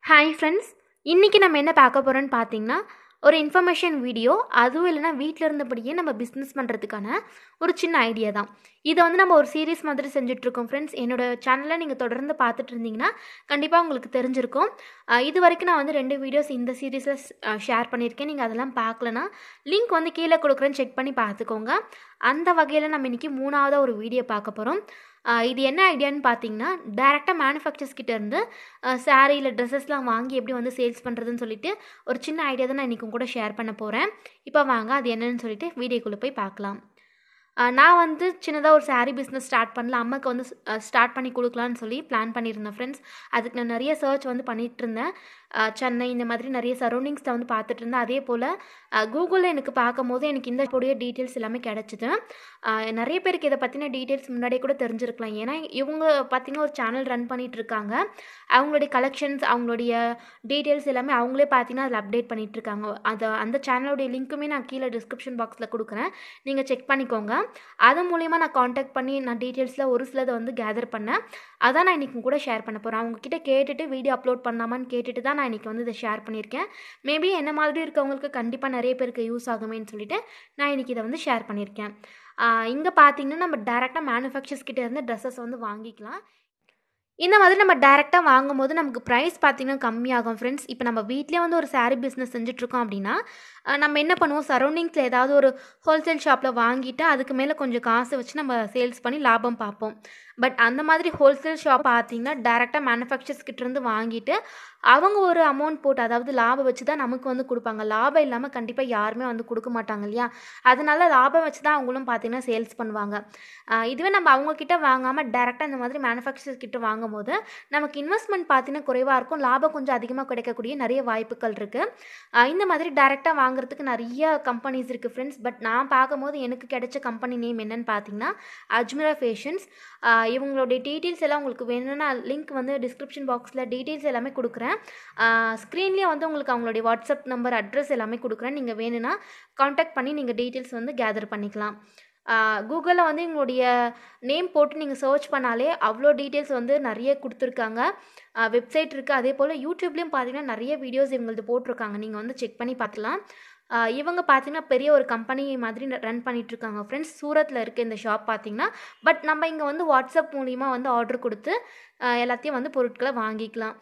hi friends இன்றைக்கி நம்ம என்ன பார்க்க போகிறோன்னு பார்த்தீங்கன்னா ஒரு இன்ஃபர்மேஷன் வீடியோ அதுவும் இல்லைனா வீட்டில் இருந்தபடியே நம்ம பிஸ்னஸ் பண்ணுறதுக்கான ஒரு சின்ன ஐடியா தான் இதை வந்து நம்ம ஒரு சீரீஸ் மாதிரி செஞ்சுட்ருக்கோம் ஃப்ரெண்ட்ஸ் என்னோடய சேனலை நீங்கள் தொடர்ந்து பார்த்துட்டு இருந்தீங்கன்னா கண்டிப்பாக உங்களுக்கு தெரிஞ்சிருக்கும் அஹ் இது வரைக்கும் நான் வந்து ரெண்டு வீடியோஸ் இந்த சீரீஸில் ஷேர் பண்ணியிருக்கேன் நீங்கள் அதெல்லாம் பார்க்கலனா லிங்க் வந்து கீழே கொடுக்குறேன்னு செக் பண்ணி பார்த்துக்கோங்க அந்த வகையில் நம்ம இன்றைக்கி மூணாவதாக ஒரு வீடியோ பார்க்க போகிறோம் இது என்ன ஐடியான்னு பார்த்தீங்கன்னா டேரெக்டாக மேனுஃபேக்சர்ஸ் கிட்ட இருந்து சாரீ இல்லை ட்ரெஸ்ஸஸ்லாம் வாங்கி எப்படி வந்து சேல்ஸ் பண்ணுறதுன்னு சொல்லிட்டு ஒரு சின்ன ஐடியா தான் நான் இன்றைக்கும் கூட ஷேர் பண்ண போகிறேன் இப்போ வாங்க அது என்னன்னு சொல்லிட்டு வீடியோக்குள்ளே போய் பார்க்கலாம் அஹ் நான் வந்து சின்னதாக ஒரு saree பிஸ்னஸ் ஸ்டார்ட் பண்ணல அம்மாவுக்கு வந்து ஸ்டார்ட் பண்ணி கொடுக்கலான்னு சொல்லி பிளான் பண்ணியிருந்தேன் ஃப்ரெண்ட்ஸ் அதுக்கு நான் நிறைய சர்ச் வந்து பண்ணிகிட்டு இருந்தேன் அஹ் சென்னை இந்த மாதிரி நிறைய சரௌண்டிங்ஸில் வந்து பார்த்துட்டு இருந்தேன் அதே போல் கூகுளில் எனக்கு பார்க்கும் போது எனக்கு இந்த உடைய டீட்டெயில்ஸ் எல்லாமே கிடச்சிது நிறைய பேருக்கு இதை பற்றின டீட்டெயில்ஸ் முன்னாடியே கூட தெரிஞ்சிருக்கலாம் ஏன்னா இவங்க பார்த்திங்கன்னா ஒரு சேனல் ரன் பண்ணிகிட்டு இருக்காங்க அவங்களுடைய கலெக்ஷன்ஸ் அவங்களுடைய டீட்டெயில்ஸ் எல்லாமே அவங்களே பார்த்தீங்கன்னா அதில் அப்டேட் பண்ணிகிட்டு இருக்காங்க அதை அந்த சேனலுடைய லிங்க்குமே நான் கீழே டிஸ்கிரிப்ஷன் பாக்ஸில் கொடுக்குறேன் நீங்கள் செக் பண்ணிக்கோங்க அது மூலிமா நான் காண்டாக்ட் பண்ணி நான் டீட்டெயில்ஸில் ஒரு சிலதை வந்து கேதர் பண்ணேன் அதான் நான் இன்றைக்கி கூட ஷேர் பண்ண போகிறேன் அவங்கக்கிட்ட கேட்டுட்டு வீடியோ அப்லோட் பண்ணலாமான்னு கேட்டுட்டு தான் நான் இன்றைக்கி வந்து இதை ஷேர் பண்ணியிருக்கேன் மேபி என்ன மாதிரி இருக்கவங்களுக்கு கண்டிப்பாக நிறைய பேருக்கு யூஸ் ஆகுமேன்னு சொல்லிட்டு நான் இன்றைக்கி இதை வந்து ஷேர் பண்ணியிருக்கேன் இங்கே பார்த்தீங்கன்னா நம்ம டேரெக்டாக மேனுஃபேக்சர்ஸ் கிட்டே இருந்து ட்ரெஸ்ஸஸ் வந்து வாங்கிக்கலாம் இந்த மாதிரி நம்ம டேரெக்டாக வாங்கும்போது நமக்கு ப்ரைஸ் பார்த்திங்கன்னா கம்மியாகும் ஃப்ரெண்ட்ஸ் இப்போ நம்ம வீட்டிலே வந்து ஒரு saree பிஸ்னஸ் செஞ்சுட்ருக்கோம் அப்படின்னா அஹ் நம்ம என்ன பண்ணுவோம் சரௌண்டிங்ஸில் ஏதாவது ஒரு ஹோல்சேல் ஷாப்பில் வாங்கிட்டு அதுக்கு மேலே கொஞ்சம் காசு வச்சு நம்ம சேல்ஸ் பண்ணி லாபம் பார்ப்போம் பட் அந்த மாதிரி ஹோல்சேல் ஷாப் பார்த்தீங்கன்னா டேரெக்டாக மேனுஃபேக்சர்ஸ் கிட்டேருந்து வாங்கிட்டு அவங்க ஒரு அமௌண்ட் போட்டு அதாவது லாபம் வச்சு தான் நமக்கு வந்து கொடுப்பாங்க லாபம் இல்லாமல் கண்டிப்பாக யாருமே வந்து கொடுக்க மாட்டாங்க இல்லையா அதனால லாபம் வச்சு தான் அவங்களும் பார்த்தீங்கன்னா சேல்ஸ் பண்ணுவாங்க அஹ் இதுவே நம்ம அவங்கக்கிட்ட வாங்காமல் டேரெக்டாக இந்த மாதிரி மேனுஃபேக்சர்ஸ் கிட்ட வாங்கும் போது நமக்கு இன்வெஸ்ட்மெண்ட் பார்த்தீங்கன்னா குறைவாக இருக்கும் லாபம் கொஞ்சம் அதிகமாக கிடைக்கக்கூடிய நிறைய வாய்ப்புகள் இருக்குது இந்த மாதிரி டேரெக்டாக வாங்குறதுக்கு நிறைய கம்பெனிஸ் இருக்குது ஃப்ரெண்ட்ஸ் பட் நான் பார்க்கும்போது எனக்கு கிடைச்ச கம்பெனி நேம் என்னன்னு பார்த்தீங்கன்னா அஜ்மிரா ஃபேஷன்ஸ் இவங்களுடைய டீட்டெயில்ஸ் எல்லாம் உங்களுக்கு வேணும்னா லிங்க் வந்து டிஸ்கிரிப்ஷன் பாக்ஸில் டீட்டெயில்ஸ் எல்லாமே கொடுக்குறேன் ஸ்க்ரீன்லேயே வந்து உங்களுக்கு அவங்களுடைய வாட்ஸ்அப் நம்பர் அட்ரஸ் எல்லாமே கொடுக்குறேன் நீங்கள் வேணும்னா காண்டாக்ட் பண்ணி நீங்கள் டீட்டெயில்ஸ் வந்து கேதர் பண்ணிக்கலாம் கூகுளில் வந்து எங்களுடைய நேம் போட்டு நீங்கள் சர்ச் பண்ணாலே அவ்வளோ டீட்டெயில்ஸ் வந்து நிறைய கொடுத்துருக்காங்க வெப்சைட் இருக்குது அதே போல் யூடியூப்லேயும் பார்த்தீங்கன்னா நிறைய வீடியோஸ் இவங்களது போட்டிருக்காங்க நீங்கள் வந்து செக் பண்ணி பார்க்கலாம் ஆஹ் இவங்க பார்த்தீங்கன்னா பெரிய ஒரு கம்பெனி மாதிரி ரன் பண்ணிகிட்ருக்காங்க ஃப்ரெண்ட்ஸ் சூரத்தில் இருக்க இந்த ஷாப் பார்த்தீங்கன்னா பட் நம்ம இங்கே வந்து வாட்ஸ்அப் மூலிமா வந்து ஆர்டர் கொடுத்து ஆஹ் எல்லாத்தையும் வந்து பொருட்களை வாங்கிக்கலாம்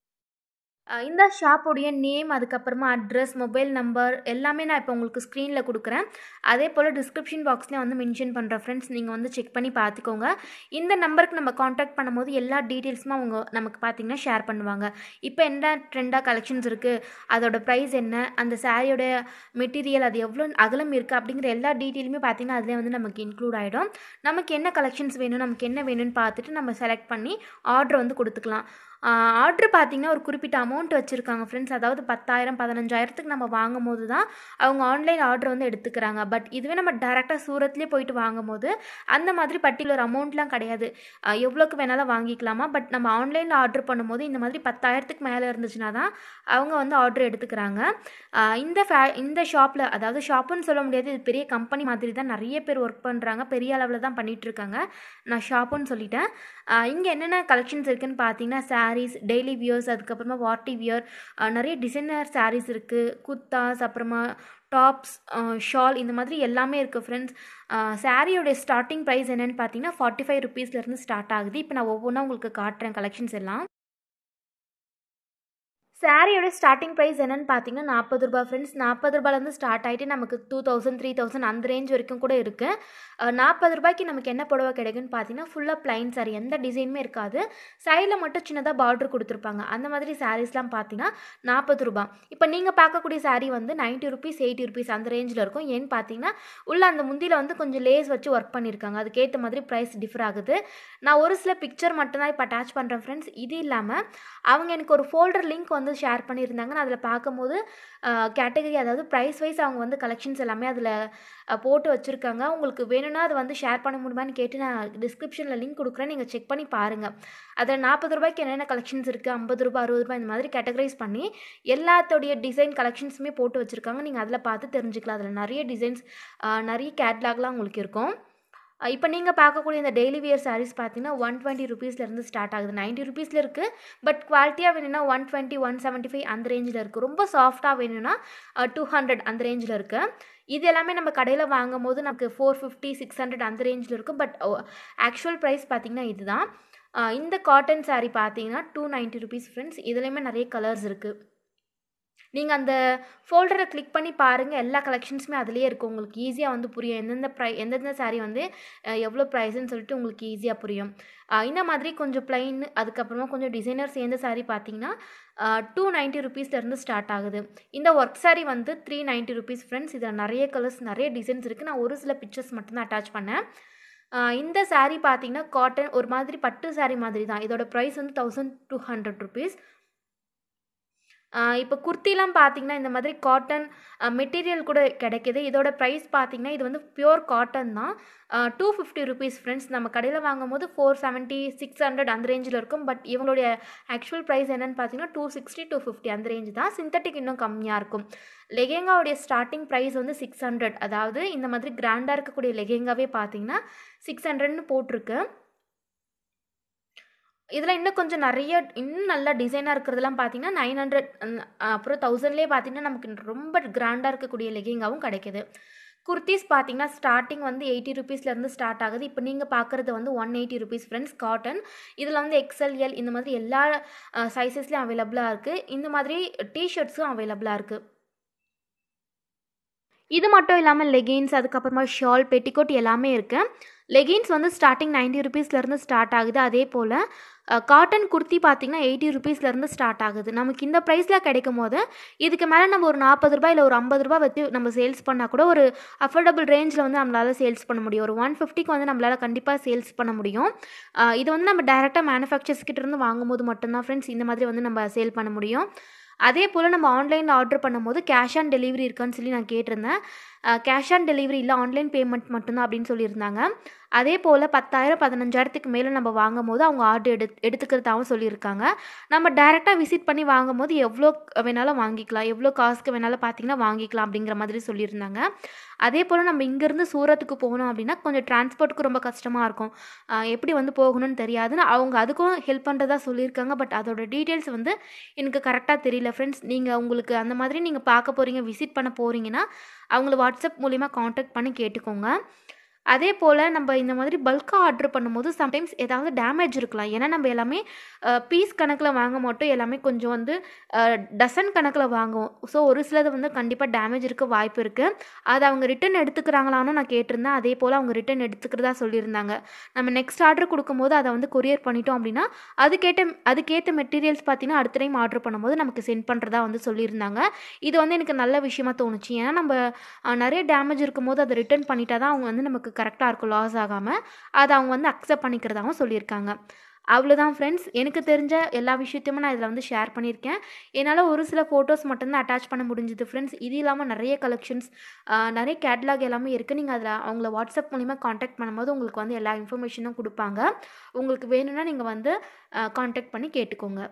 அஹ் இந்த ஷாப்புடைய நேம் அதுக்கப்புறமா அட்ரஸ் மொபைல் நம்பர் எல்லாமே நான் இப்போ உங்களுக்கு ஸ்க்ரீனில் கொடுக்குறேன் அதே போல் டிஸ்கிரிப்ஷன் பாக்ஸ்லேயும் வந்து மென்ஷன் பண்ணுறேன் ஃப்ரெண்ட்ஸ் நீங்கள் வந்து செக் பண்ணி பார்த்துக்கோங்க இந்த நம்பருக்கு நம்ம காண்டாக்ட் பண்ணும்போது எல்லா டீட்டெயில்ஸுமே அவங்க நமக்கு பார்த்தீங்கன்னா ஷேர் பண்ணுவாங்க இப்போ என்ன ட்ரெண்டாக கலெக்ஷன்ஸ் இருக்குது அதோட ப்ரைஸ் என்ன அந்த சாரியோட மெட்டீரியல் அது எவ்வளோ அகலம் இருக்குது அப்படிங்கிற எல்லா டீட்டெயிலுமே பார்த்தீங்கன்னா அதிலே வந்து நமக்கு இன்க்ளூட் ஆகிடும் நமக்கு என்ன கலெக்ஷன்ஸ் வேணும் நமக்கு என்ன வேணும்னு பார்த்துட்டு நம்ம செலக்ட் பண்ணி ஆர்டர் வந்து கொடுத்துக்கலாம் ஆர்டர் பார்த்தீங்கன்னா ஒரு குறிப்பிட்ட அமௌண்ட் வச்சுருக்காங்க ஃப்ரெண்ட்ஸ் அதாவது பத்தாயிரம் பதினஞ்சாயிரத்துக்கு நம்ம வாங்கும் போது தான் அவங்க ஆன்லைன் ஆர்டர் வந்து எடுத்துக்கிறாங்க பட் இதுவே நம்ம டேரெக்டாக சூரத்லேயே போயிட்டு வாங்கும் போது அந்த மாதிரி பர்டிகுலர் அமௌண்ட்லாம் கிடையாது அஹ் எவ்வளோக்கு வேணாலும் வாங்கிக்கலாமா பட் நம்ம ஆன்லைனில் ஆர்டர் பண்ணும்போது இந்த மாதிரி பத்தாயிரத்துக்கு மேலே இருந்துச்சுன்னா தான் அவங்க வந்து ஆர்டர் எடுத்துக்கிறாங்க அஹ் இந்த ஃபே இந்த ஷாப்பில் அதாவது ஷாப்புன்னு சொல்ல முடியாது இது பெரிய கம்பெனி மாதிரி தான் நிறைய பேர் ஒர்க் பண்ணுறாங்க பெரிய அளவில் தான் பண்ணிகிட்டு இருக்காங்க நான் ஷாப்புன்னு சொல்லிட்டேன் இங்கே என்னென்ன கலெக்ஷன்ஸ் இருக்குதுன்னு பார்த்தீங்கன்னா சாரீஸ் டெய்லி வியர்ஸ் அதுக்கப்புறமா வார்ட்டி வியர் நிறைய டிசைனர் சாரீஸ் இருக்குது குர்தாஸ் அப்புறமா டாப்ஸ் ஷால் இந்த மாதிரி எல்லாமே இருக்குது ஃப்ரெண்ட்ஸ் சாரியோடைய ஸ்டார்டிங் ப்ரைஸ் என்னென்னு பார்த்தீங்கன்னா ஃபார்ட்டி ஃபைவ் ருபீஸ்லேருந்து ஸ்டார்ட் ஆகுது இப்போ நான் ஒவ்வொன்றா உங்களுக்கு காட்டுறேன் கலெக்ஷன்ஸ் எல்லாம் சாரியோட ஸ்டார்டிங் ப்ரைஸ் என்னென்னு பார்த்தீங்கன்னா நாற்பது ரூபா ஃப்ரெண்ட்ஸ் நாற்பது ரூபாயிலேருந்து ஸ்டார்ட் ஆகிட்டு நமக்கு டூ தௌசண்ட் த்ரீ தௌசண்ட் அந்த ரேஞ்ச் வரைக்கும் கூட இருக்குது நாற்பது ரூபாய்க்கு நமக்கு என்ன புடவை கிடைக்குன்னு பார்த்தீங்கன்னா ஃபுல்லாக ப்ளைன் சாரி எந்த டிசைனுமே இருக்காது சைடில் மட்டும் சின்னதாக பார்டர் கொடுத்துருப்பாங்க அந்த மாதிரி சாரீஸ்லாம் பார்த்தீங்கன்னா நாற்பது ரூபா இப்போ நீங்கள் பார்க்கக்கூடிய சாரீ வந்து நைன்ட்டி ருபீஸ் எயிட்டி ருபீஸ் அந்த ரேஞ்சில் இருக்கும் ஏன்னு பார்த்தீங்கன்னா உள்ள அந்த முந்தியில் வந்து கொஞ்சம் லேஸ் வச்சு ஒர்க் பண்ணியிருக்காங்க அதுக்கேற்ற மாதிரி ப்ரைஸ் டிஃபர் ஆகுது நான் ஒரு சில பிக்சர் மட்டும்தான் இப்போ அட்டாச் பண்ணுறேன் ஃப்ரெண்ட்ஸ் இது இல்லாமல் அவங்க எனக்கு ஒரு ஃபோல்டர் லிங்க் வந்து ஷேர் பண்ணியிருந்தாங்க நான் அதில் பார்க்கும்போது கேட்டகரி அதாவது ப்ரைஸ் வைஸ் அவங்க வந்து கலெக்ஷன்ஸ் எல்லாமே அதில் போட்டு வச்சுருக்காங்க உங்களுக்கு வேணும்னா அது வந்து ஷேர் பண்ண முடியுமான்னு கேட்டு நான் டிஸ்கிரிப்ஷனில் லிங்க் கொடுக்குறேன் நீங்கள் செக் பண்ணி பாருங்கள் அதில் நாற்பது ரூபாய்க்கு என்னென்ன கலெக்ஷன்ஸ் இருக்குது ஐம்பது ரூபாய் அறுபது ரூபாய் இந்த மாதிரி கேட்டகரைஸ் பண்ணி எல்லாத்தோடைய டிசைன் கலெக்ஷன்ஸுமே போட்டு வச்சுருக்காங்க நீங்கள் அதில் பார்த்து தெரிஞ்சுக்கலாம் அதில் நிறைய டிசைன்ஸ் நிறைய கேட்லாக்லாம் உங்களுக்கு இருக்கும் இப்போ நீங்கள் பார்க்கக்கூடிய இந்த டெய்லி வியர் சாரீஸ் பார்த்தீங்கன்னா ஒன் டுவெண்ட்டி ருபீஸ்லேருந்து ஸ்டார்ட் ஆகுது நைன்ட்டி ருபீஸில் இருக்குது பட் குவாலிட்டியாக வேணும்னா one twenty one seventy five அந்த ரேஞ்சில் இருக்குது ரொம்ப சாஃப்டாக வேணும்னா டூ ஹண்ட்ரட் அந்த ரேஞ்சில் இருக்குது இது எல்லாமே நம்ம கடையில் வாங்கும் போது நமக்கு ஃபோர் ஃபிஃப்டி சிக்ஸ் ஹண்ட்ரட் அந்த ரேஞ்சில் இருக்கும் பட் ஆக்சுவல் ப்ரைஸ் பார்த்திங்கன்னா இதுதான் இந்த காட்டன் சாரீ பார்த்தீங்கன்னா டூ நைன்ட்டி ருபீஸ் ஃப்ரெண்ட்ஸ் இதுலேயுமே நிறைய கலர்ஸ் இருக்குது நீங்கள் அந்த ஃபோல்டரை கிளிக் பண்ணி பாருங்கள் எல்லா கலெக்ஷன்ஸுமே அதிலே இருக்கும் உங்களுக்கு ஈஸியாக வந்து புரியும் எந்தெந்த ப்ரை எந்தெந்த சாரீ வந்து எவ்வளோ ப்ரைஸ்ன்னு சொல்லிட்டு உங்களுக்கு ஈஸியாக புரியும் இந்த மாதிரி கொஞ்சம் ப்ளைன் அதுக்கப்புறமா கொஞ்சம் டிசைனர் சேர்ந்த சாரீ பார்த்தீங்கன்னா டூ நைன்ட்டி ருபீஸ்லேருந்து ஸ்டார்ட் ஆகுது இந்த ஒர்க் சாரீ வந்து த்ரீ நைன்ட்டி ருபீஸ் ஃப்ரெண்ட்ஸ் இதில் நிறைய கலர்ஸ் நிறைய டிசைன்ஸ் இருக்குது நான் ஒரு சில பிக்சர்ஸ் மட்டும்தான் அட்டாச் பண்ணேன் இந்த சாரீ பார்த்தீங்கன்னா காட்டன் ஒரு மாதிரி பட்டு சாரீ மாதிரி தான் இதோட ப்ரைஸ் வந்து தௌசண்ட் டூ ஹண்ட்ரட் ருபீஸ் இப்போ குர்த்திலாம் பார்த்தீங்கன்னா இந்த மாதிரி காட்டன் மெட்டீரியல் கூட கிடைக்கிது இதோட ப்ரைஸ் பார்த்தீங்கன்னா இது வந்து பியோர் காட்டன் தான் டூ ஃபிஃப்டி ருபீஸ் ஃப்ரெண்ட்ஸ் நம்ம கடையில் வாங்கும் போது ஃபோர் செவன்ட்டி சிக்ஸ் ஹண்ட்ரட் அந்த ரேஞ்சில் இருக்கும் பட் இவங்களுடைய ஆக்சுவல் ப்ரைஸ் என்னென்னு பார்த்தீங்கன்னா டூ சிக்ஸ்டி டூ ஃபிஃப்டி அந்த ரேஞ்ச் தான் சிந்தட்டிக் இன்னும் கம்மியாக இருக்கும் லெகேங்காவுடைய ஸ்டார்டிங் ப்ரைஸ் வந்து சிக்ஸ் ஹண்ட்ரட் அதாவது இந்த மாதிரி கிராண்டாக இருக்கக்கூடிய லெகேங்காவே பார்த்தீங்கன்னா சிக்ஸ் ஹண்ட்ரட்னு போட்டிருக்கு இதில் இன்னும் கொஞ்சம் நிறைய இன்னும் நல்லா டிசைனாக இருக்கிறதுலாம் பார்த்தீங்கன்னா நைன் ஹண்ட்ரட் அப்புறம் தௌசண்ட்லேயே பார்த்தீங்கன்னா நமக்கு ரொம்ப கிராண்டாக இருக்கக்கூடிய லெகிங்காவும் கிடைக்கிது குர்த்திஸ் பார்த்தீங்கன்னா ஸ்டார்டிங் வந்து எயிட்டி ருபீஸ்லேருந்து ஸ்டார்ட் ஆகுது இப்போ நீங்கள் பார்க்குறது வந்து one eighty rupees friends cotton இதில் வந்து எக்ஸ்எல் எல் இந்த மாதிரி எல்லா சைஸஸ்லேயும் அவைலபிளாக இருக்குது இந்த மாதிரி டிஷர்ட்ஸும் அவைலபிளாக இருக்குது இது மட்டும் இல்லாமல் லெகின்ஸ் அதுக்கப்புறமா ஷால் பெட்டிக்கோட் எல்லாமே இருக்குது லெகின்ஸ் வந்து ஸ்டார்டிங் நைன்ட்டி ருபீஸ்லேருந்து ஸ்டார்ட் ஆகுது அதே போல் காட்டன் குர்த்தி பார்த்திங்கன்னா எயிட்டி ருபீஸ்லேருந்து ஸ்டார்ட் ஆகுது நமக்கு இந்த ப்ரைஸில் கிடைக்கும் போது இதுக்கு மேலே நம்ம ஒரு நாற்பது ரூபாய் இல்லை ஒரு ஐம்பது ரூபா வச்சு நம்ம சேல்ஸ் பண்ணால் கூட ஒரு அஃபோர்டபுள் ரேஞ்சில் வந்து நம்மளால் சேல்ஸ் பண்ண முடியும் ஒரு ஒன் ஃபிஃப்டிக்கு வந்து நம்மளால் கண்டிப்பாக சேல்ஸ் பண்ண முடியும் இது வந்து நம்ம டேரெக்டாக மேனுஃபேக்சர்ஸ் கிட்டேருந்து வாங்கும்போது மட்டும்தான் ஃப்ரெண்ட்ஸ் இந்த மாதிரி வந்து நம்ம சேல் பண்ண முடியும் அதே போல் நம்ம ஆன்லைனில் ஆர்டர் பண்ணும்போது கேஷ் ஆன் டெலிவரி இருக்கான்னு சொல்லி நான் கேட்டிருந்தேன் கேஷ் ஆன் டெலிவரி இல்லை ஆன்லைன் பேமெண்ட் மட்டும்தான் அப்படின்னு சொல்லியிருந்தாங்க அதே போல் பத்தாயிரம் பதினஞ்சாயிரத்துக்கு மேலே நம்ம வாங்கும் போது அவங்க ஆர்டர் எடு எடுத்துக்கிறதாகவும் சொல்லியிருக்காங்க நம்ம டேரெக்டாக விசிட் பண்ணி வாங்கும் போது எவ்வளோ வேணாலும் வாங்கிக்கலாம் எவ்வளோ காசுக்கு வேணாலும் பார்த்தீங்கன்னா வாங்கிக்கலாம் அப்படிங்கிற மாதிரி சொல்லியிருந்தாங்க அதே போல் நம்ம இங்கேருந்து சூரத்துக்கு போகணும் அப்படின்னா கொஞ்சம் டிரான்ஸ்போர்ட்டுக்கு ரொம்ப கஷ்டமாக இருக்கும் எப்படி வந்து போகணும்னு தெரியாதுன்னு அவங்க அதுக்கும் ஹெல்ப் பண்ணுறதா சொல்லியிருக்காங்க பட் அதோட டீட்டெயில்ஸ் வந்து எனக்கு கரெக்டாக தெரியல ஃப்ரெண்ட்ஸ் நீங்கள் உங்களுக்கு அந்த மாதிரி நீங்கள் பார்க்க போகிறீங்க விசிட் பண்ண போகிறீங்கன்னா அவங்கள வாட்ஸ்அப் மூலிமா காண்டாக்ட் பண்ணி கேட்டுக்கோங்க அதே போல் நம்ம இந்த மாதிரி பல்காக ஆர்டர் பண்ணும்போது சம்டைம்ஸ் ஏதாவது டேமேஜ் இருக்கலாம் ஏன்னா நம்ம எல்லாமே பீஸ் கணக்கில் வாங்க மாட்டோம் எல்லாமே கொஞ்சம் வந்து டசன் கணக்கில் வாங்குவோம் ஸோ ஒரு சிலது வந்து கண்டிப்பாக டேமேஜ் இருக்க வாய்ப்பு இருக்குது அதை அவங்க ரிட்டன் எடுத்துக்கிறாங்களான்னு நான் கேட்டிருந்தேன் அதே போல் அவங்க ரிட்டன் எடுத்துக்கிறதா சொல்லியிருந்தாங்க நம்ம நெக்ஸ்ட் ஆர்டர் கொடுக்கும்போது அதை வந்து கொரியர் பண்ணிட்டோம் அப்படின்னா அதுக்கேற்ற அதுக்கேற்ற மெட்டீரியல்ஸ் பார்த்தீங்கன்னா அடுத்த டைம் ஆர்டர் பண்ணும்போது நமக்கு சென்ட் பண்ணுறதா வந்து சொல்லியிருந்தாங்க இது வந்து எனக்கு நல்ல விஷயமா தோணுச்சு ஏன்னா நம்ம நிறைய டேமேஜ் இருக்கும்போது அதை ரிட்டன் பண்ணிட்டா தான் அவங்க வந்து நமக்கு கரெக்டாக இருக்கும் லாஸ் ஆகாமல் அதை அவங்க வந்து அக்செப்ட் பண்ணிக்கிறதாகவும் சொல்லியிருக்காங்க அவ்வளோதான் ஃப்ரெண்ட்ஸ் எனக்கு தெரிஞ்ச எல்லா விஷயத்தையுமே நான் இதில் வந்து ஷேர் பண்ணியிருக்கேன் என்னால் ஒரு சில ஃபோட்டோஸ் மட்டும்தான் அட்டாச் பண்ண முடிஞ்சுது ஃப்ரெண்ட்ஸ் இது இல்லாமல் நிறைய கலெக்ஷன்ஸ் நிறைய கேட்லாக் எல்லாமே இருக்குது நீங்கள் அதில் அவங்கள வாட்ஸ்அப் மூலிமா காண்டாக்ட் பண்ணும்போது உங்களுக்கு வந்து எல்லா இன்ஃபர்மேஷனும் கொடுப்பாங்க உங்களுக்கு வேணும்னா நீங்கள் வந்து காண்டாக்ட் பண்ணி கேட்டுக்கோங்க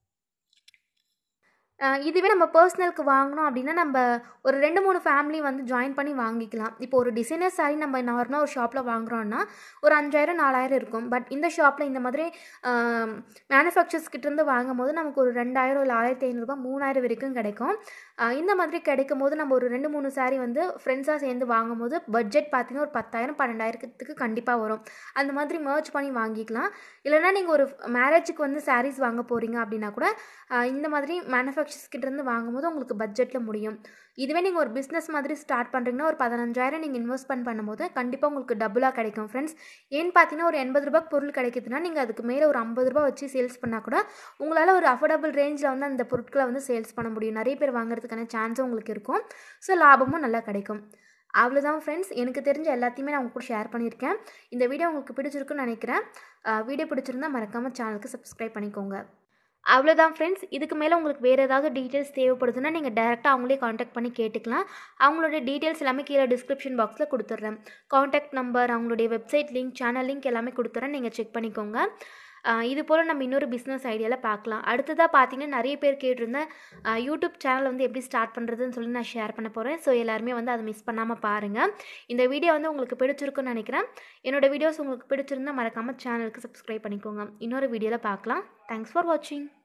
இதுவே நம்ம பர்சனலுக்கு வாங்கினோம் அப்படின்னா நம்ம ஒரு ரெண்டு மூணு ஃபேமிலி வந்து ஜாயின் பண்ணி வாங்கிக்கலாம் இப்போ ஒரு டிசைனர் சாரி நம்ம நார்மலாக ஒரு ஷாப்பில் வாங்குறோன்னா ஒரு அஞ்சாயிரம் நாலாயிரம் இருக்கும் பட் இந்த ஷாப்பில் இந்த மாதிரி மேனுஃபேக்சர்ஸ் கிட்டேருந்து வாங்கும் போது நமக்கு ஒரு ரெண்டாயிரம் இல்லை ஆயிரத்தி ஐநூறுரூபா மூணாயிரம் வரைக்கும் கிடைக்கும் இந்த மாதிரி கிடைக்கும் போது நம்ம ஒரு ரெண்டு மூணு சாரி வந்து ஃப்ரெண்ட்ஸாக சேர்ந்து வாங்கும் போது பட்ஜெட் பார்த்தீங்கன்னா ஒரு பத்தாயிரம் பன்னெண்டாயிரத்துக்கு கண்டிப்பாக வரும் அந்த மாதிரி மர்ச் பண்ணி வாங்கிக்கலாம் இல்லைனா நீங்கள் ஒரு மேரேஜுக்கு வந்து சாரீஸ் வாங்க போகிறீங்க அப்படின்னா கூட இந்த மாதிரி மேனுஃபேக்சர்ஸ் கிட்டேருந்து வாங்கும்போது உங்களுக்கு பட்ஜெட்டில் முடியும் இதுவே நீங்கள் ஒரு பிஸ்னஸ் மாதிரி ஸ்டார்ட் பண்ணுறீங்கன்னா ஒரு பதினஞ்சாயிரம் நீங்கள் இன்வெஸ்ட்மெண்ட் பண்ணும்போது கண்டிப்பாக உங்களுக்கு டபுளாக கிடைக்கும் ஃப்ரெண்ட்ஸ் ஏன்னு பார்த்தீங்கன்னா ஒரு எண்பது ரூபாய்க்கு பொருள் கிடைக்குதுன்னா நீங்கள் அதுக்கு மேலே ஒரு ஐம்பது ரூபா வச்சு சேல்ஸ் பண்ணால் கூட உங்களால் ஒரு அஃபோர்டபுள் ரேஞ்சில் வந்து அந்த பொருட்களை வந்து சேல்ஸ் பண்ண முடியும் நிறைய பேர் வாங்குறதுக்கான சான்ஸும் உங்களுக்கு இருக்கும் ஸோ லாபமும் நல்லா கிடைக்கும் அவ்வளோதான் ஃப்ரெண்ட்ஸ் எனக்கு தெரிஞ்ச எல்லாத்தையுமே நான் உங்க கூட ஷேர் பண்ணியிருக்கேன் இந்த வீடியோ உங்களுக்கு பிடிச்சிருக்குன்னு நினைக்கிறேன் வீடியோ பிடிச்சிருந்தா மறக்காமல் சேனலுக்கு சப்ஸ்கிரைப் பண்ணிக்கோங்க அவ்வளோதான் ஃப்ரெண்ட்ஸ் இதுக்கு மேலே உங்களுக்கு வேறு ஏதாவது டீட்டெயில்ஸ் தேவைப்படுதுன்னா நீங்கள் டேரெக்டாக அவங்களே காண்டாக்ட் பண்ணி கேட்டுக்கலாம் அவங்களோட டீட்டெயில்ஸ் எல்லாமே கீழே டிஸ்கிரிப்ஷன் பாக்ஸில் கொடுத்துட்றேன் காண்டாக்ட் நம்பர் அவங்களுடைய வெப்சைட் லிங்க் சேனல் லிங்க் எல்லாமே கொடுத்துட்றேன் நீங்கள் செக் பண்ணிக்கோங்க ஆஹ் இது போல் நம்ம இன்னொரு பிஸ்னஸ் ஐடியாவில் பார்க்கலாம் அடுத்ததாக பார்த்தீங்கன்னா நிறைய பேர் கேட்டிருந்தேன் ஆஹ் யூடியூப் சேனல் வந்து எப்படி ஸ்டார்ட் பண்ணுறதுன்னு சொல்லி நான் ஷேர் பண்ண போகிறேன் ஸோ எல்லாருமே வந்து அதை மிஸ் பண்ணாமல் பாருங்கள் இந்த வீடியோ வந்து உங்களுக்கு பிடிச்சிருக்குன்னு நினைக்கிறேன் என்னோட வீடியோஸ் உங்களுக்கு பிடிச்சிருந்தா மறக்காமல் சேனலுக்கு சப்ஸ்கிரைப் பண்ணிக்கோங்க இன்னொரு வீடியோவில் பார்க்கலாம் தேங்க்ஸ் ஃபார் வாட்சிங்